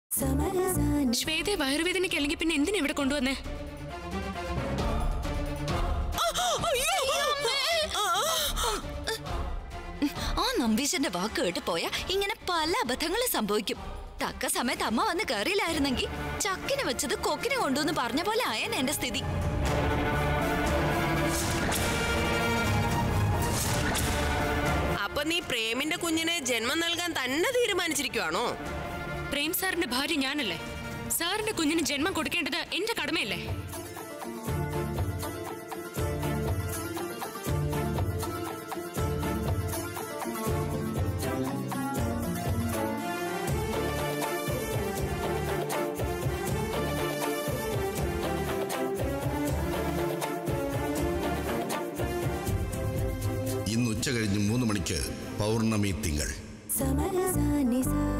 ശ്വേതയെ വയറുവേദനയ്ക്ക് അല്ലെങ്കിൽ പിന്നെ എന്തിനാ ഇവിടെ കൊണ്ടുവന്നേ ആ നമ്പീശന്റെ വാക്ക് കേട്ട് പോയാ ഇങ്ങനെ പല അബദ്ധങ്ങളും സംഭവിക്കും തക്ക സമയത്ത് അമ്മ വന്ന് കയറിയില്ലായിരുന്നെങ്കിൽ ചക്കിന് വെച്ചത് കൊക്കിനെ കൊണ്ടുവന്ന് പറഞ്ഞ പോലെ ആയേനെ എന്റെ സ്ഥിതി അപ്പൊ നീ പ്രേമിന്റെ കുഞ്ഞിന് ജന്മം നൽകാൻ തന്നെ തീരുമാനിച്ചിരിക്കുവാണോ പ്രേം സാറിന്റെ ഭാര്യ ഞാനല്ലേ സാറിന്റെ കുഞ്ഞിന് ജന്മം കൊടുക്കേണ്ടത് എന്റെ കടമയല്ലേ ഇന്ന് ഉച്ച കഴിഞ്ഞ് മൂന്ന് മണിക്ക് പൗർണമി തിങ്കൾ സമരസ നിസ